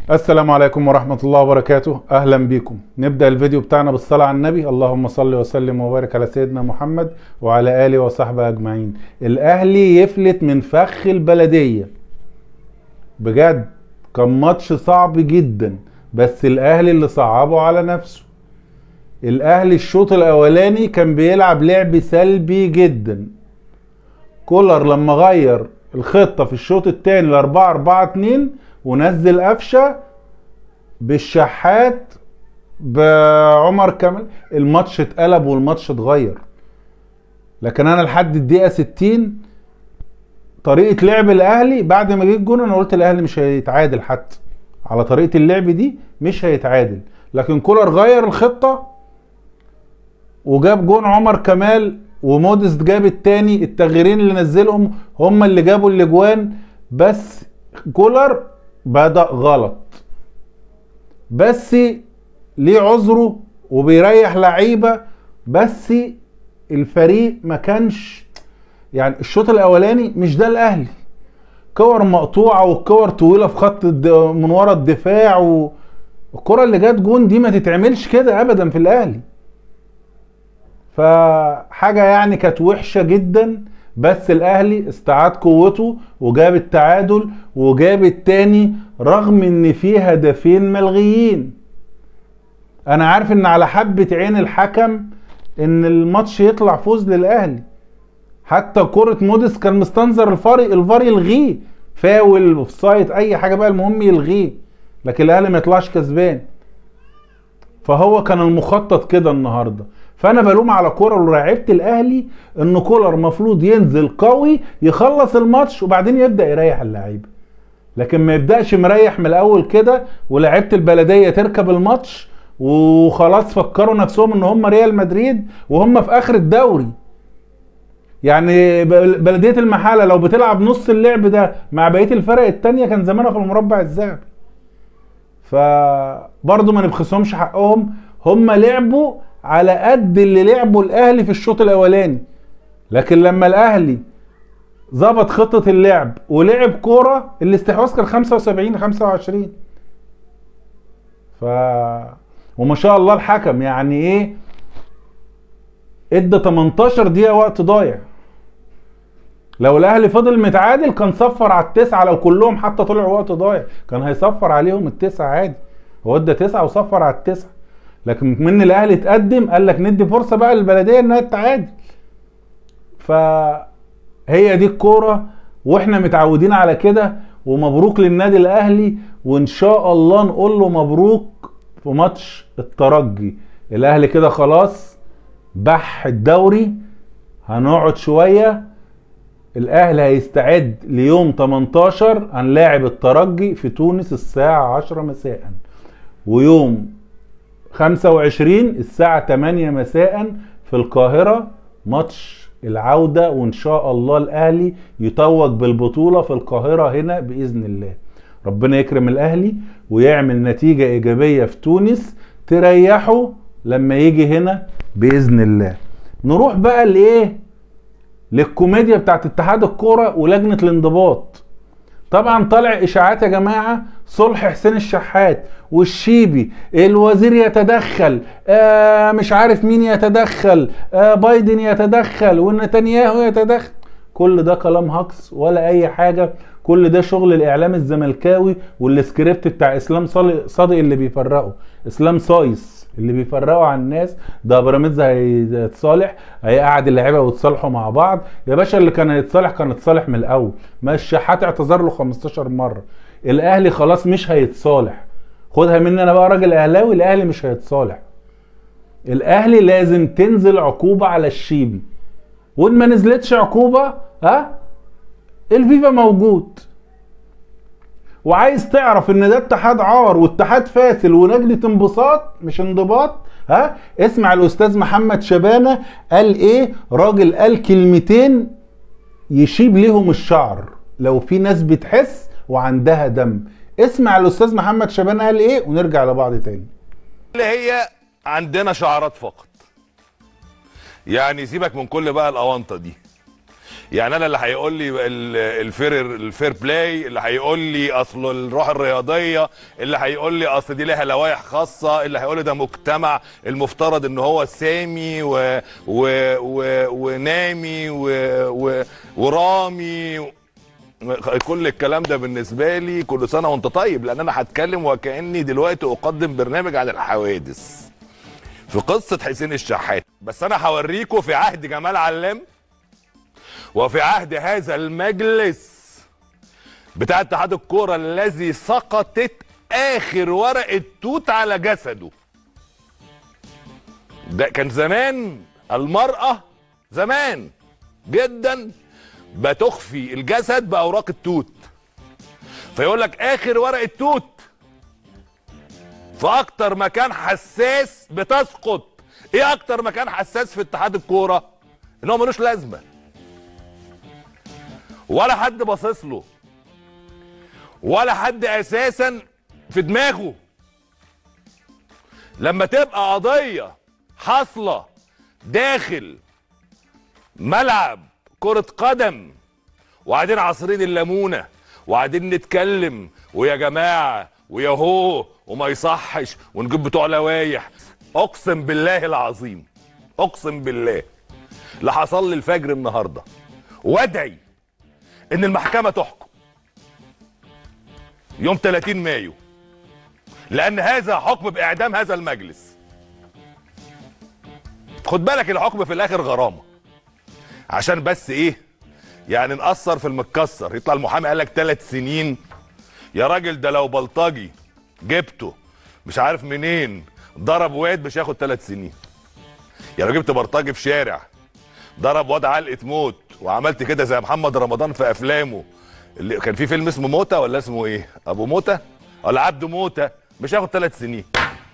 السلام عليكم ورحمة الله وبركاته أهلا بكم نبدأ الفيديو بتاعنا بالصلاة على النبي اللهم صل وسلم وبارك على سيدنا محمد وعلى آله وصحبه أجمعين الأهلي يفلت من فخ البلدية بجد كان ماتش صعب جدا بس الأهلي اللي صعبه على نفسه الأهلي الشوط الأولاني كان بيلعب لعب سلبي جدا كولر لما غير الخطة في الشوط الثاني ل 4 4 2 ونزل قفشه بالشحات بعمر كامل الماتش اتقلب والماتش اتغير لكن انا لحد الدقيقه 60 طريقه لعب الاهلي بعد ما جه الجون انا قلت الاهلي مش هيتعادل حتى على طريقه اللعب دي مش هيتعادل لكن كولر غير الخطه وجاب جون عمر كمال وموديست جاب التاني التغييرين اللي نزلهم هم اللي جابوا الاجوان بس كولر بدأ غلط بس ليه عذره وبيريح لعيبه بس الفريق ما كانش يعني الشوط الاولاني مش ده الاهلي كور مقطوعه والكور طويله في خط الد... من ورا الدفاع والكره اللي جت جون دي ما تتعملش كده ابدا في الاهلي فحاجه يعني كانت وحشه جدا بس الاهلي استعاد قوته وجاب التعادل وجاب التاني رغم ان فيه هدفين ملغيين انا عارف ان على حبة عين الحكم ان الماتش يطلع فوز للاهلي حتى كرة موديس كان مستنظر الفار الفار يلغيه فاول اوف سايد اي حاجه بقى المهم يلغيه لكن الاهلي ما يطلعش كسبان فهو كان المخطط كده النهارده فانا بلوم على كولر ولاعيبه الاهلي ان كولر المفروض ينزل قوي يخلص الماتش وبعدين يبدا يريح اللعيبه لكن ما يبداش مريح من الاول كده ولاعيبه البلديه تركب الماتش وخلاص فكروا نفسهم ان هم ريال مدريد وهم في اخر الدوري يعني بلديه المحله لو بتلعب نص اللعب ده مع بقيه الفرق التانية كان زمانها في المربع الذهبي فبرضه ما نبخسهمش حقهم هم لعبوا على قد اللي لعبه الاهلي في الشوط الاولاني لكن لما الاهلي ظبط خطه اللعب ولعب كوره الاستحواذ كان 75 25 ف وما شاء الله الحكم يعني ايه ادى 18 دقيقه وقت ضايع لو الاهلي فضل متعادل كان صفر على التسعه لو كلهم حتى طلعوا وقت ضايع كان هيصفر عليهم التسعه عادي هو ادى تسعه وصفر على التسعه لكن من الاهلي اتقدم قال لك ندي فرصه بقى للبلديه انها تتعادل فهي دي الكوره واحنا متعودين على كده ومبروك للنادي الاهلي وان شاء الله نقول له مبروك في ماتش الترجي الاهلي كده خلاص بح الدوري هنقعد شويه الاهلي هيستعد ليوم 18 هنلاعب الترجي في تونس الساعه 10 مساء ويوم 25 الساعة 8 مساء في القاهرة ماتش العودة وإن شاء الله الأهلي يتوج بالبطولة في القاهرة هنا بإذن الله ربنا يكرم الأهلي ويعمل نتيجة إيجابية في تونس تريحه لما يجي هنا بإذن الله نروح بقى لإيه للكوميديا بتاعت اتحاد الكورة ولجنة الانضباط طبعا طالع اشاعات يا جماعه صلح حسين الشحات والشيبي الوزير يتدخل آه مش عارف مين يتدخل آه بايدن يتدخل ونتنياهو يتدخل كل ده كلام هكس ولا اي حاجه كل ده شغل الاعلام الزملكاوي والسكريبت بتاع اسلام صادق اللي بيفرقه اسلام صايص اللي بيفرقوا عن الناس ده بيراميدز هيتصالح هيقعد اللعيبه ويتصالحوا مع بعض يا باشا اللي كان هيتصالح كان اتصالح من الاول ما الشحات اعتذر له 15 مره الاهلي خلاص مش هيتصالح خدها مني انا بقى راجل اهلاوي الاهلي مش هيتصالح الاهلي لازم تنزل عقوبه على الشيبي وان ما نزلتش عقوبه ها الفيفا موجود وعايز تعرف ان ده اتحاد عار واتحاد فاسل ولجنه انبساط مش انضباط ها اسمع الاستاذ محمد شبانه قال ايه راجل قال كلمتين يشيب لهم الشعر لو في ناس بتحس وعندها دم اسمع الاستاذ محمد شبانه قال ايه ونرجع لبعض تاني اللي هي عندنا شعارات فقط يعني سيبك من كل بقى الاونطه دي يعني انا اللي هيقول لي ال- الفير الفير بلاي اللي هيقول لي اصل الروح الرياضيه اللي هيقول لي اصل دي لها لوائح خاصه اللي هيقول لي ده مجتمع المفترض ان هو سامي و و و ونامي و و ورامي و كل الكلام ده بالنسبه لي كل سنه وانت طيب لان انا هتكلم وكاني دلوقتي اقدم برنامج عن الحوادث في قصه حسين الشحات بس انا هوريكم في عهد جمال علام وفي عهد هذا المجلس بتاع اتحاد الكوره الذي سقطت اخر ورقه توت على جسده ده كان زمان المراه زمان جدا بتخفي الجسد باوراق التوت فيقول لك اخر ورقه توت في اكتر مكان حساس بتسقط ايه اكتر مكان حساس في اتحاد الكوره ان هو ملوش لازمه ولا حد باصص له ولا حد اساسا في دماغه لما تبقى قضيه حاصله داخل ملعب كرة قدم وقاعدين عصرين الليمونة وقاعدين نتكلم ويا جماعة ويا هو وما يصحش ونجيب بتوع لوايح اقسم بالله العظيم اقسم بالله اللي حصل لي الفجر النهارده وادعي ان المحكمة تحكم يوم 30 مايو لان هذا حكم باعدام هذا المجلس خد بالك الحكم في الاخر غرامه عشان بس ايه يعني نقصر في المتكسر يطلع المحامي قال لك ثلاث سنين يا راجل ده لو بلطجي جبته مش عارف منين ضرب واد مش هياخد ثلاث سنين يا لو جبت بلطجي في شارع ضرب واد علقه موت وعملت كده زي محمد رمضان في افلامه اللي كان في فيلم اسمه موتة ولا اسمه ايه ابو موتة ولا عبده موتة مش هياخد ثلاث سنين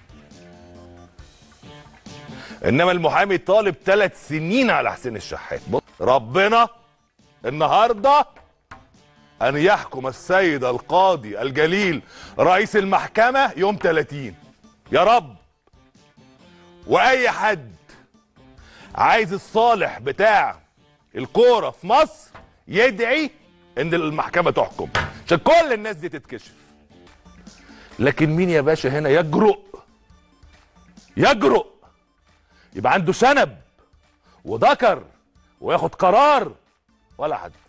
انما المحامي طالب ثلاث سنين على حسين الشحات بص، ربنا النهارده ان يحكم السيد القاضي الجليل رئيس المحكمه يوم 30 يا رب واي حد عايز الصالح بتاع الكوره في مصر يدعي ان المحكمه تحكم عشان كل الناس دي تتكشف لكن مين يا باشا هنا يجرؤ يجرؤ يبقى عنده شنب وذكر وياخد قرار ولا حد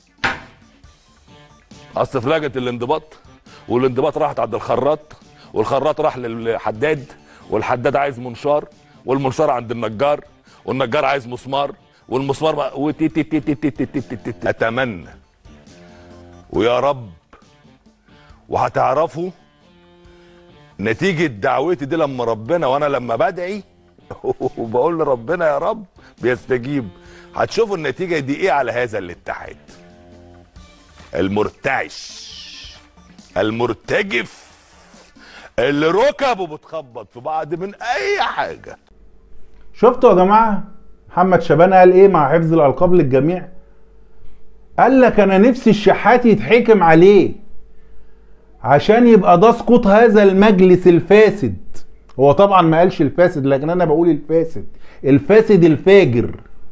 اصل في لجنه الانضباط والانضباط راحت عند الخراط والخراط راح للحداد والحداد عايز منشار والمنشار عند النجار والنجار عايز مسمار والمسمار بقى وتي- تي- تي- تي- تي- تي- تي- تي- تي- اتمنى ويا رب وهتعرفوا نتيجة دعوتي دي لما ربنا وانا لما بدعي وبقول لربنا يا رب بيستجيب هتشوفوا النتيجة دي ايه على هذا الاتحاد المرتعش المرتجف اللي ركبه بتخبط في بعض من اي حاجة شفتوا يا جماعه محمد شبان قال ايه مع حفظ الالقاب للجميع قال لك انا نفسي الشحات يتحكم عليه عشان يبقى ده سقوط هذا المجلس الفاسد هو طبعا ما قالش الفاسد لكن انا بقول الفاسد الفاسد الفاجر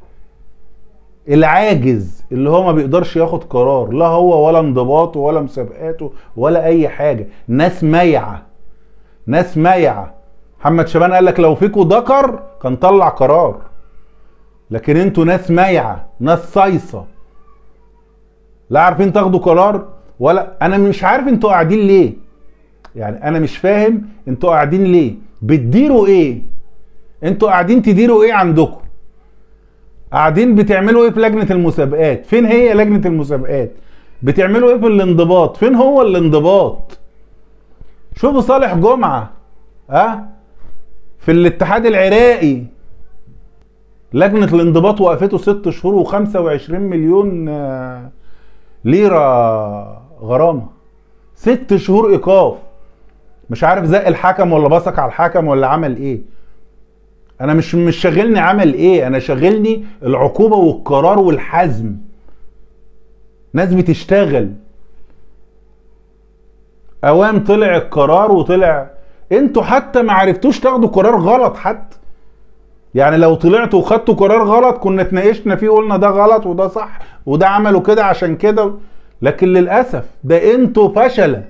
العاجز اللي هو ما بيقدرش ياخد قرار لا هو ولا انضباطه ولا مسابقاته ولا اي حاجه ناس ميعه ناس ميعه محمد شبان قال لك لو فيكوا ذكر كان طلع قرار لكن انتوا ناس ميعه ناس صيصه لا عارفين تاخدوا قرار ولا انا مش عارف انتوا قاعدين ليه يعني انا مش فاهم انتوا قاعدين ليه بتديروا ايه انتوا قاعدين تديروا ايه عندكم قاعدين بتعملوا ايه في لجنه المسابقات فين هي لجنه المسابقات بتعملوا ايه في الانضباط فين هو الانضباط شوفوا صالح جمعه ها أه؟ في الاتحاد العراقي لجنة الانضباط وقفته ست شهور و25 مليون آه، ليرة غرامة ست شهور ايقاف مش عارف زق الحكم ولا بصق على الحكم ولا عمل ايه انا مش مش شاغلني عمل ايه انا شاغلني العقوبة والقرار والحزم ناس بتشتغل اوام طلع القرار وطلع انتوا حتى ما عرفتوش تاخدوا قرار غلط حتى يعني لو طلعتوا وخدتوا قرار غلط كنا اتناقشنا فيه وقلنا ده غلط وده صح وده عملوا كده عشان كده لكن للاسف ده انتوا فشله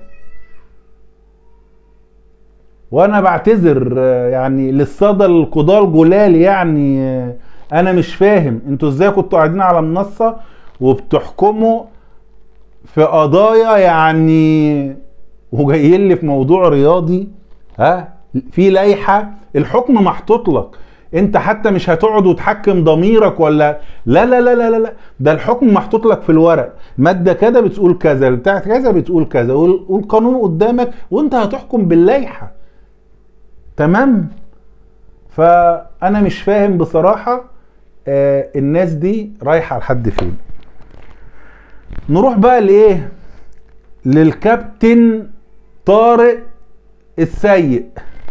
وانا بعتذر آه، يعني للصدى القضاة الجلال يعني آه، انا مش فاهم انتوا ازاي كنتوا قاعدين على منصة وبتحكموا في قضايا يعني وجايين لي في موضوع رياضي ها في لائحة الحكم محطوط لك انت حتى مش هتقعد وتحكم ضميرك ولا لا لا لا لا لا, لا. ده الحكم محطوط لك في الورق مادة كذا بتقول كذا بتاعت كذا بتقول كذا وال- والقانون قدامك وانت هتحكم باللائحة تمام فانا مش فاهم بصراحة آه الناس دي رايحة لحد فين نروح بقى لايه للكابتن طارق السيء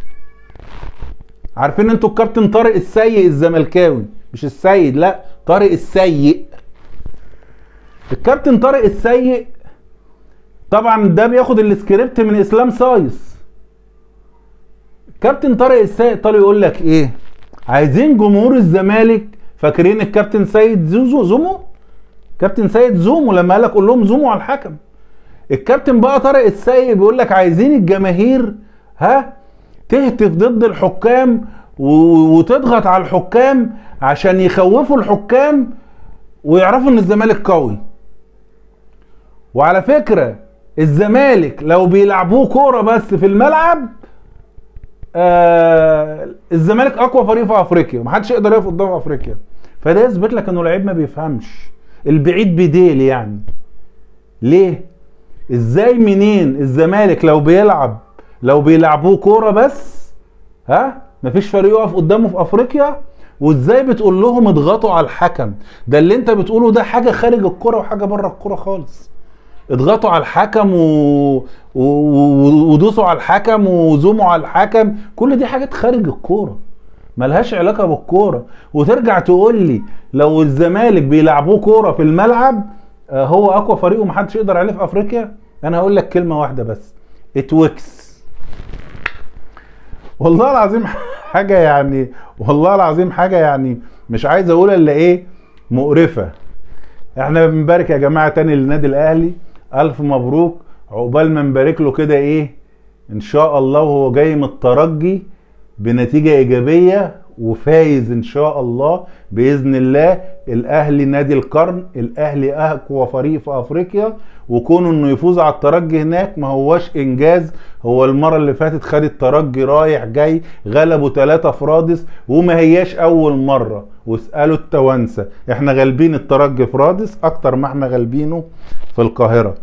عارفين انتوا الكابتن طارق السيء الزملكاوي مش السيد لا طارق السيء الكابتن طارق السيء طبعا ده بياخد السكريبت من اسلام سايس كابتن طارق السيء طالع يقول لك ايه عايزين جمهور الزمالك فاكرين الكابتن سيد زوزو زومو كابتن سيد زومو لما قال لك قول لهم زومو على الحكم الكابتن بقى طارق السيء بيقول لك عايزين الجماهير ها تهتف ضد الحكام و- وتضغط على الحكام عشان يخوفوا الحكام ويعرفوا ان الزمالك قوي وعلى فكرة الزمالك لو بيلعبوه كورة بس في الملعب آه الزمالك اقوى فريق في افريقيا محدش يقدر يقف قدامه في افريقيا فده يثبت لك انه لعيب ما بيفهمش البعيد بديل يعني ليه ازاي منين الزمالك لو بيلعب لو بيلعبوه كوره بس ها مفيش فريق يقف قدامه في افريقيا وازاي بتقول لهم اضغطوا على الحكم ده اللي انت بتقوله ده حاجه خارج الكوره وحاجه بره الكوره خالص اضغطوا على الحكم و... و... و... ودوسوا على الحكم وزوموا على الحكم كل دي حاجات خارج الكوره ملهاش علاقه بالكوره وترجع تقول لي لو الزمالك بيلعبوه كوره في الملعب آه، هو اقوى فريق ومحدش يقدر عليه في افريقيا انا هقول لك كلمه واحده بس اتوكس والله العظيم حاجه يعني والله العظيم حاجه يعني مش عايز اقول الا ايه مقرفه احنا بنبارك يا جماعه تاني للنادي الاهلي الف مبروك عقبال ما نبارك له كده ايه ان شاء الله وهو جاي من الترجي بنتيجه ايجابيه وفايز ان شاء الله باذن الله الاهلي نادي القرن الاهلي اقوى فريق في افريقيا وكونه انه يفوز على الترجي هناك ما هوش انجاز هو المره اللي فاتت خد الترجي رايح جاي غلبوا ثلاثة فرادس وما هياش اول مره واسالوا التوانسه احنا غالبين الترجي فرادس اكتر ما احنا غالبينه في القاهره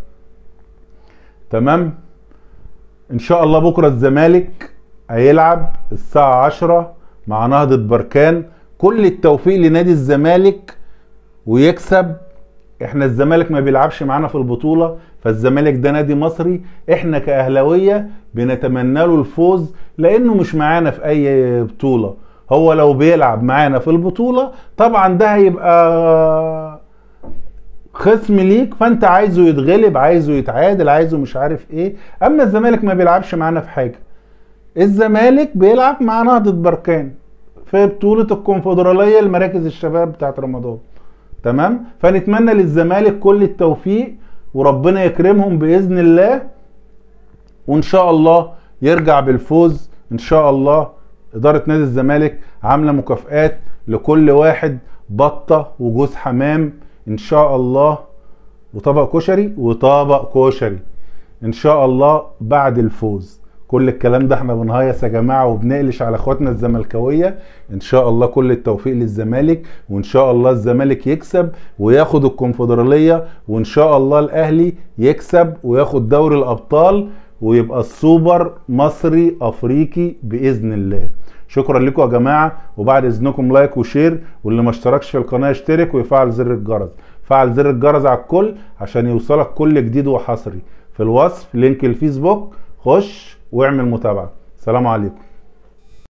تمام ان شاء الله بكره الزمالك هيلعب الساعه 10 مع نهضه بركان كل التوفيق لنادي الزمالك ويكسب احنا الزمالك ما بيلعبش معانا في البطوله فالزمالك ده نادي مصري احنا كاهلاويه بنتمنى له الفوز لانه مش معانا في اي بطوله هو لو بيلعب معانا في البطوله طبعا ده هيبقى خصم ليك فانت عايزه يتغلب عايزه يتعادل عايزه مش عارف ايه اما الزمالك ما بيلعبش معانا في حاجه الزمالك بيلعب مع نهضة بركان في بطولة الكونفدرالية لمراكز الشباب بتاعت رمضان تمام فنتمنى للزمالك كل التوفيق وربنا يكرمهم بإذن الله وإن شاء الله يرجع بالفوز إن شاء الله إدارة نادي الزمالك عاملة مكافآت لكل واحد بطة وجوز حمام إن شاء الله وطبق كشري وطبق كشري إن شاء الله بعد الفوز كل الكلام ده احنا بنهيص يا جماعه وبنقلش على اخواتنا الزملكاويه ان شاء الله كل التوفيق للزمالك وان شاء الله الزمالك يكسب وياخد الكونفدراليه وان شاء الله الاهلي يكسب وياخد دوري الابطال ويبقى السوبر مصري افريقي باذن الله شكرا لكم يا جماعه وبعد اذنكم لايك وشير واللي ما اشتركش في القناه يشترك ويفعل زر الجرس فعل زر الجرس على الكل عشان يوصلك كل جديد وحصري في الوصف لينك الفيسبوك خش واعمل متابعه سلام عليكم